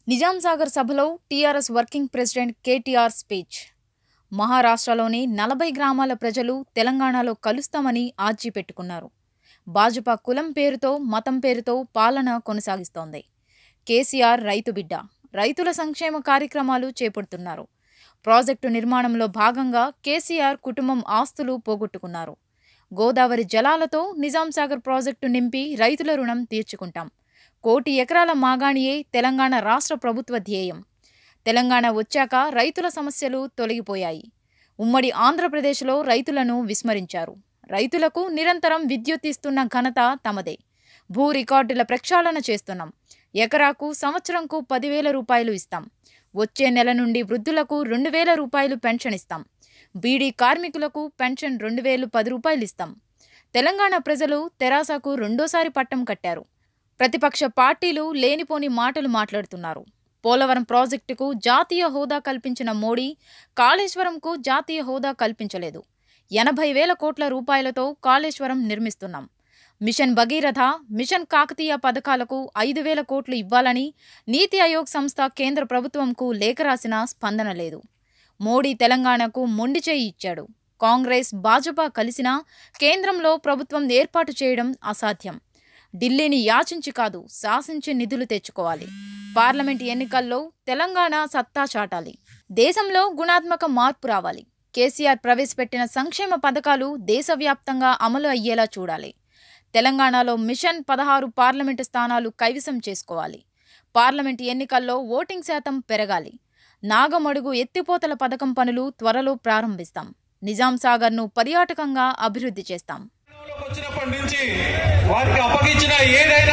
నిజాంసాగర్ సభలో TRS working president KTR speech మహారాష్ట్రలోని నలభై గ్రామాల ప్రజలు తెలంగాణలో కలుస్తామని ఆర్జీ పెట్టుకున్నారు భాజపా కులం పేరుతో మతం పేరుతో పాలన కొనసాగిస్తోంది కేసీఆర్ రైతు బిడ్డ రైతుల సంక్షేమ కార్యక్రమాలు చేపడుతున్నారు ప్రాజెక్టు నిర్మాణంలో భాగంగా కేసీఆర్ కుటుంబం ఆస్తులు పోగొట్టుకున్నారు గోదావరి జలాలతో నిజాంసాగర్ ప్రాజెక్టు నింపి రైతుల రుణం తీర్చుకుంటాం కోటి ఎకరాల మాగాణియే తెలంగాణ రాష్ట్ర ప్రభుత్వ ధ్యేయం తెలంగాణ వచ్చాక రైతుల సమస్యలు తొలగిపోయాయి ఉమ్మడి ఆంధ్రప్రదేశ్లో రైతులను విస్మరించారు రైతులకు నిరంతరం విద్యుత్ ఇస్తున్న ఘనత తమదే భూ రికార్డుల ప్రక్షాళన చేస్తున్నాం ఎకరాకు సంవత్సరంకు పదివేల రూపాయలు ఇస్తాం వచ్చే నెల నుండి వృద్ధులకు రెండు వేల రూపాయలు పెన్షన్ ఇస్తాం బీడీ కార్మికులకు పెన్షన్ రెండు వేలు పది రూపాయలు ఇస్తాం తెలంగాణ ప్రజలు తెరాసకు రెండోసారి పట్టం కట్టారు ప్రతిపక్ష పార్టీలు లేనిపోని మాటలు మాట్లాడుతున్నారు పోలవరం ప్రాజెక్టుకు జాతీయ హోదా కల్పించిన మోడీ కాళేశ్వరంకు జాతీయ హోదా కల్పించలేదు ఎనభై వేల కోట్ల రూపాయలతో కాళేశ్వరం నిర్మిస్తున్నాం మిషన్ భగీరథ మిషన్ కాకతీయ పథకాలకు ఐదు వేల కోట్లు ఇవ్వాలని నీతి ఆయోగ్ సంస్థ కేంద్ర ప్రభుత్వంకు లేఖ రాసినా స్పందన లేదు మోడీ తెలంగాణకు మొండి చేయి ఇచ్చాడు కాంగ్రెస్ భాజపా కలిసినా కేంద్రంలో ప్రభుత్వం ఏర్పాటు చేయడం అసాధ్యం ఢిల్లీని యాచించి కాదు శాసించి నిధులు తెచ్చుకోవాలి పార్లమెంట్ ఎన్నికల్లో తెలంగాణ సత్తా చాటాలి దేశంలో గుణాత్మక మార్పు రావాలి కేసీఆర్ ప్రవేశపెట్టిన సంక్షేమ పథకాలు దేశవ్యాప్తంగా అమలు అయ్యేలా చూడాలి తెలంగాణలో మిషన్ పదహారు పార్లమెంటు స్థానాలు కైవసం చేసుకోవాలి పార్లమెంటు ఎన్నికల్లో ఓటింగ్ శాతం పెరగాలి నాగమడుగు ఎత్తిపోతల పథకం పనులు త్వరలో ప్రారంభిస్తాం నిజాం సాగర్ను పర్యాటకంగా అభివృద్ధి చేస్తాం అధికారంలోకి వచ్చినప్పటి నుంచి వారికి అప్పగించిన ఏదైనా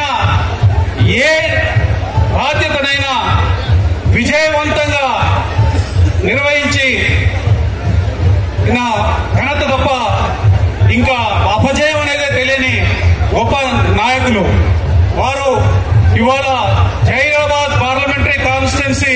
ఏ బాధ్యతనైనా విజయవంతంగా నిర్వహించి నా ఘనత తప్ప ఇంకా అపజయం అనేది తెలియని గొప్ప నాయకులు వారు ఇవాళ జైరాబాద్ పార్లమెంటరీ కాన్స్టిట్యున్సీ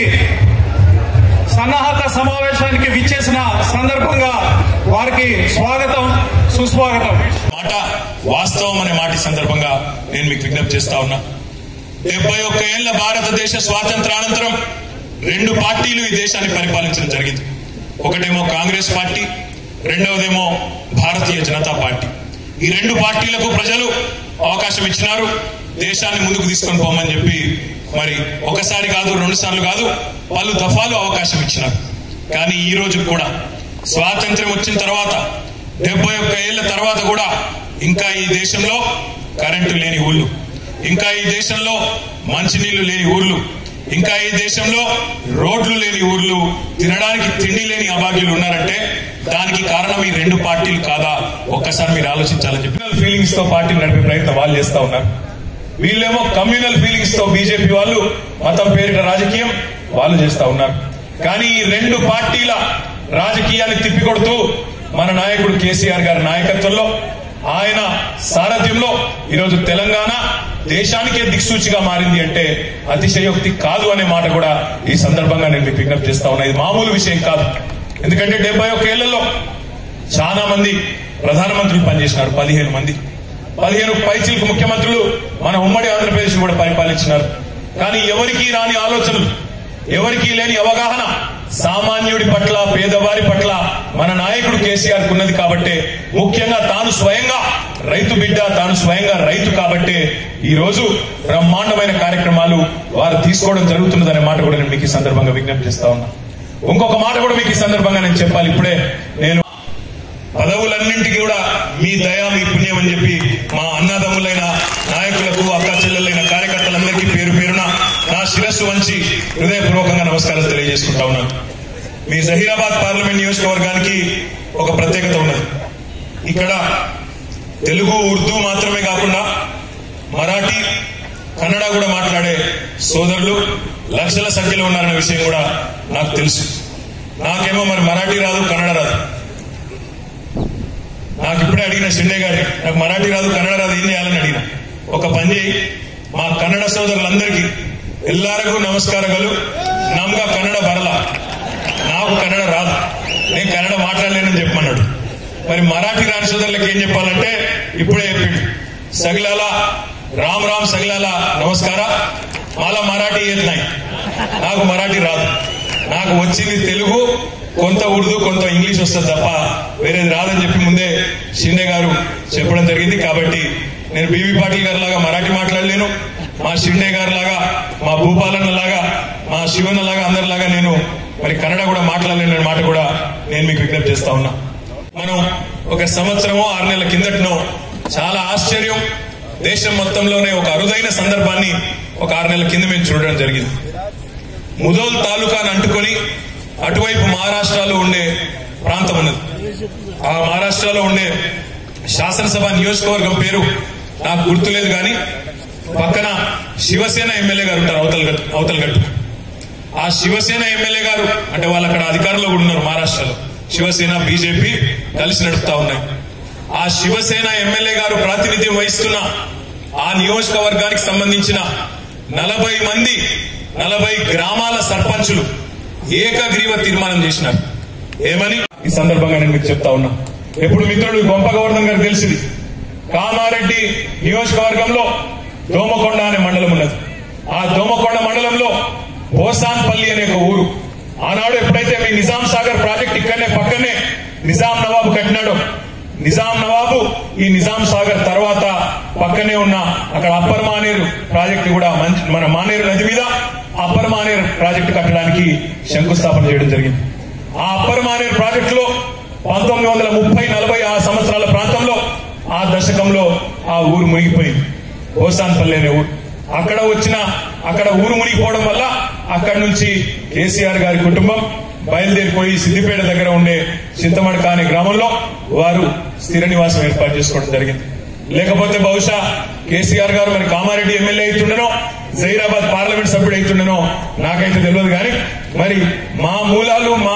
సన్నాహక సమావేశానికి విచ్చేసిన సందర్భంగా వారికి స్వాగతం సుస్వాగతం మాట వాస్తవం అనే మాట ఈ సందర్భంగా నేను మీకు విజ్ఞప్తి చేస్తా ఉన్నా డెబ్బై ఒక్క ఏళ్ల భారతదేశ స్వాతంత్రానంతరం రెండు పార్టీలు ఈ దేశాన్ని పరిపాలించడం జరిగింది ఒకటేమో కాంగ్రెస్ పార్టీ రెండవదేమో భారతీయ జనతా పార్టీ ఈ రెండు పార్టీలకు ప్రజలు అవకాశం ఇచ్చినారు దేశాన్ని ముందుకు తీసుకొని పోమని చెప్పి మరి ఒకసారి కాదు రెండు సార్లు కాదు పలు దఫాలు అవకాశం ఇచ్చినారు కానీ ఈ రోజు కూడా స్వాతంత్ర్యం వచ్చిన తర్వాత డెబ్బై ఒక్క ఏళ్ల తర్వాత కూడా ఇంకా ఈ దేశంలో కరెంటు లేని ఊళ్ళు ఇంకా ఈ దేశంలో మంచినీళ్లు లేని ఊర్లు ఇంకా ఈ దేశంలో రోడ్లు లేని ఊర్లు తినడానికి తిండి లేని అభాగ్యులు ఉన్నారంటే దానికి కారణం ఈ రెండు పార్టీలు కాదా ఒక్కసారి మీరు ఆలోచించాలని చెప్పి ఫీలింగ్స్ తో పార్టీ నడిపే ప్రయత్నం వాళ్ళు చేస్తా ఉన్నారు వీళ్ళేమో కమ్యూనల్ ఫీలింగ్స్ తో బీజేపీ వాళ్ళు మతం పేరిట రాజకీయం వాళ్ళు చేస్తా ఉన్నారు కానీ ఈ రెండు పార్టీల రాజకీయాన్ని తిప్పికొడుతూ మన నాయకుడు కేసీఆర్ గారి నాయకత్వంలో ఆయన సారథ్యంలో ఈరోజు తెలంగాణ దేశానికే దిక్సూచిగా మారింది అంటే అతిశయోక్తి కాదు అనే మాట కూడా ఈ సందర్భంగా నేను మీకు విజ్ఞప్తి చేస్తా ఉన్నా ఇది మామూలు విషయం కాదు ఎందుకంటే డెబ్బై ఒక్క ఏళ్లలో చాలా మంది ప్రధానమంత్రులు పనిచేసినారు పదిహేను మంది పదిహేను పైచిలకు ముఖ్యమంత్రులు మన ఉమ్మడి ఆంధ్రప్రదేశ్ కూడా పరిపాలించినారు కానీ ఎవరికీ రాని ఆలోచనలు ఎవరికీ లేని అవగాహన సామాన్యుడి పట్ల పేదవారి పట్ల మన నాయకుడు కేసీఆర్ ఉన్నది కాబట్టే ముఖ్యంగా తాను స్వయంగా రైతు బిడ్డ తాను స్వయంగా రైతు కాబట్టే ఈ రోజు బ్రహ్మాండమైన కార్యక్రమాలు వారు తీసుకోవడం జరుగుతున్నదనే మాట కూడా నేను మీకు ఈ సందర్భంగా విజ్ఞప్తి చేస్తా ఉన్నా ఇంకొక మాట కూడా మీకు ఈ సందర్భంగా నేను చెప్పాలి ఇప్పుడే నేను పదవులన్నింటికి కూడా మీ దయ మీ పుణ్యం అని చెప్పి మా అన్నదమ్ములైన నాయకులకు అక్క చెల్లెలైన కార్యకర్తలందరికీ పేరు పేరున నా శిరస్సు వంచి హృదయపూర్వకంగా నమస్కారాలు తెలియజేసుకుంటా ఉన్నాను మీ జహీరాబాద్ పార్లమెంట్ నియోజకవర్గానికి ఒక ప్రత్యేకత ఉన్నది ఇక్కడ తెలుగు ఉర్దూ మాత్రమే కాకుండా మరాఠీ కన్నడ కూడా మాట్లాడే సోదరులు లక్షల సంఖ్యలో ఉన్నారనే విషయం కూడా నాకు తెలుసు నాకేమో మరి మరాఠీ రాదు కన్నడ రాదు నాకు ఇప్పుడే అడిగిన షిండే గారి నాకు మరాఠీ రాదు కన్నడ రాదు ఏం చేయాలని అడిగిన ఒక పని చేయి మా కన్నడ సోదరులందరికీ ఎల్లారకు నమస్కారಗಳು నమ్గా కన్నడ బరల నాకు కన్నడ రాదు నేను కన్నడ మాట్లాడలేనని చెప్పమన్నాడు మరి మరాఠీ రాని సోదరులకు ఏం చెప్పాలంటే ఇప్పుడే చెప్పిండు సగిలాల రామ్ రామ్ సగిలాల నమస్కార మాలా మరాఠీ येत नाही నాకు మరాఠీ రాదు నాకు వచ్చింది తెలుగు కొంత ఉర్దూ కొంత ఇంగ్లీష్ వస్తుంది తప్ప వేరేది రాదని చెప్పి ముందే షిండే గారు చెప్పడం జరిగింది కాబట్టి నేను బీవీ పాటిల్ గారి లాగా మరాఠీ మాట్లాడలేను మా షిండే గారి లాగా మా భూపాలన్న లాగా మా శివన్న లాగా అందరిలాగా నేను మరి కన్నడ కూడా మాట్లాడలేని మాట కూడా నేను మీకు విజ్ఞప్తి చేస్తా ఉన్నా మనం ఒక సంవత్సరమో ఆరు నెలల కిందటనో చాలా ఆశ్చర్యం దేశం మొత్తంలోనే ఒక అరుదైన సందర్భాన్ని ఒక ఆరు నెలల కింద మేము చూడడం జరిగింది ముదోల్ తాలూకాను అంటుకొని అటువైపు మహారాష్ట్రలో ఉండే ప్రాంతం ఉన్నది ఆ మహారాష్ట్రలో ఉండే శాసనసభ నియోజకవర్గం పేరు నాకు గుర్తులేదు కానీ పక్కన శివసేన ఎమ్మెల్యే గారు ఉంటారు అవతల గట్టు అవతల గట్టు ఆ శివసేన ఎమ్మెల్యే గారు అంటే వాళ్ళు అక్కడ అధికారంలో కూడా ఉన్నారు మహారాష్ట్రలో శివసేన బీజేపీ కలిసి నడుపుతా ఉన్నాయి ఆ శివసేన ఎమ్మెల్యే గారు ప్రాతినిధ్యం వహిస్తున్న ఆ నియోజకవర్గానికి సంబంధించిన నలభై మంది నలభై గ్రామాల సర్పంచులు ఏకగ్రీవ తీర్మానం చేసినారు ఏమని ఈ సందర్భంగా నేను మీకు చెప్తా ఉన్నా ఎప్పుడు మిత్రుడు గొంప గౌరవం గారు తెలిసింది కామారెడ్డి నియోజకవర్గంలో దోమకొండ అనే మండలం ఉన్నది ఆ దోమకొండ మండలంలో బోసాన్పల్లి అనే ఒక ఊరు ఆనాడు ఎప్పుడైతే మీ నిజాం సాగర్ ప్రాజెక్ట్ ఇక్కడనే పక్కనే నిజాం నవాబు కట్టినాడో నిజాం నవాబు ఈ నిజాం సాగర్ తర్వాత పక్కనే ఉన్న అక్కడ అప్పర్ మానేరు ప్రాజెక్టు కూడా మంచి- మన మానేరు నది మీద అప్పర్ మానేరు ప్రాజెక్టు కట్టడానికి శంకుస్థాపన చేయడం జరిగింది ఆ అప్పర్ మానేరు ప్రాజెక్టులో పంతొమ్మిది వందల ముప్పై నలభై ఆ సంవత్సరాల ప్రాంతంలో ఆ దశకంలో ఆ ఊరు మునిగిపోయింది ఓసాన్పల్లి అనే ఊరు అక్కడ వచ్చిన అక్కడ ఊరు మునిగిపోవడం వల్ల అక్కడి నుంచి కేసీఆర్ గారి కుటుంబం బయలుదేరిపోయి సిద్దిపేట దగ్గర ఉండే చింతమడక అనే గ్రామంలో వారు స్థిర నివాసం ఏర్పాటు చేసుకోవడం జరిగింది లేకపోతే బహుశా కేసీఆర్ గారు మరి కామారెడ్డి ఎమ్మెల్యే అవుతుండనో జైరాబాద్ పార్లమెంట్ సభ్యుడు అవుతుండనో నాకైతే తెలియదు కానీ మరి మా మూలాలు మా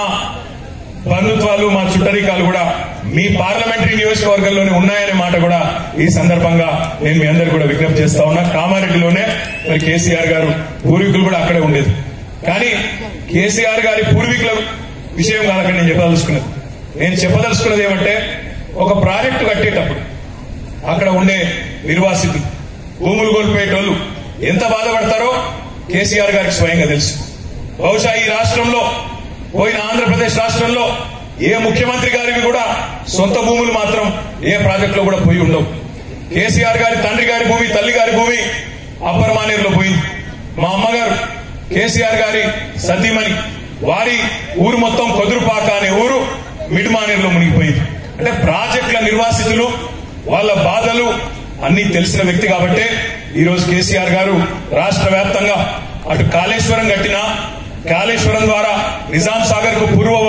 బంధుత్వాలు మా చుట్టరికాలు కూడా మీ పార్లమెంటరీ నియోజకవర్గంలోనే ఉన్నాయనే మాట కూడా ఈ సందర్భంగా నేను మీ అందరు కూడా విజ్ఞప్తి చేస్తా ఉన్నా కామారెడ్డిలోనే మరి కేసీఆర్ గారు పూర్వీకులు కూడా అక్కడే ఉండేది కానీ కేసీఆర్ గారి పూర్వీకుల విషయం కాదక్కడ నేను చెప్పదలుచుకున్నది నేను చెప్పదలుచుకున్నది ఏమంటే ఒక ప్రాజెక్టు కట్టేటప్పుడు అక్కడ ఉండే నిర్వాసితులు భూములు కోల్పోయేటోళ్ళు ఎంత బాధపడతారో కేసీఆర్ గారికి స్వయంగా తెలుసు బహుశా ఈ రాష్ట్రంలో పోయిన ఆంధ్రప్రదేశ్ రాష్ట్రంలో ఏ ముఖ్యమంత్రి గారివి కూడా సొంత భూములు మాత్రం ఏ ప్రాజెక్టులో కూడా పోయి ఉండవు కేసీఆర్ గారి తండ్రి గారి భూమి తల్లి గారి భూమి అప్పర్ మానేరులో పోయింది మా అమ్మగారు కేసీఆర్ గారి సతీమణి వారి ఊరు మొత్తం కొదురుపాక అనే ఊరు మిడ్ మానేరులో మునిగిపోయింది అంటే ప్రాజెక్టుల నిర్వాసితులు వాళ్ళ బాధలు అన్ని తెలిసిన వ్యక్తి కాబట్టే ఈ రోజు కేసీఆర్ గారు రాష్ట్ర వ్యాప్తంగా అటు కాళేశ్వరం కట్టినా కాళేశ్వరం ద్వారా నిజాం సాగర్ కు పూర్వ